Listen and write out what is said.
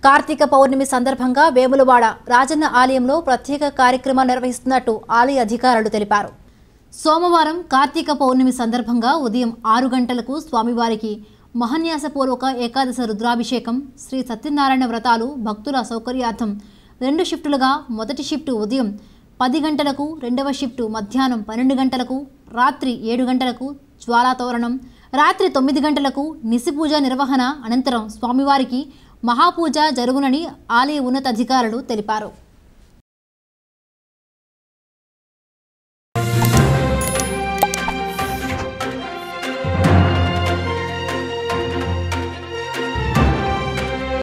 కార్తీక పౌర్ణమి సందర్భంగా వేములవాడ రాజన్న ఆలయంలో ప్రత్యేక కార్యక్రమాలు నిర్వహిస్తున్నట్టు ఆలయ అధికారులు తెలిపారు సోమవారం కార్తీక పౌర్ణమి సందర్భంగా ఉదయం ఆరు గంటలకు స్వామివారికి మహన్యాసపూర్వక ఏకాదశ రుద్రాభిషేకం శ్రీ సత్యనారాయణ వ్రతాలు భక్తుల సౌకర్యార్థం రెండు షిఫ్టులుగా మొదటి షిఫ్టు ఉదయం పది గంటలకు రెండవ షిఫ్టు మధ్యాహ్నం పన్నెండు గంటలకు రాత్రి ఏడు గంటలకు జ్వాలాతోరణం రాత్రి తొమ్మిది గంటలకు నిశిపూజ నిర్వహణ అనంతరం స్వామివారికి మహాపూజ జరుగునని ఆలయ ఉన్నతాధికారులు తెలిపారు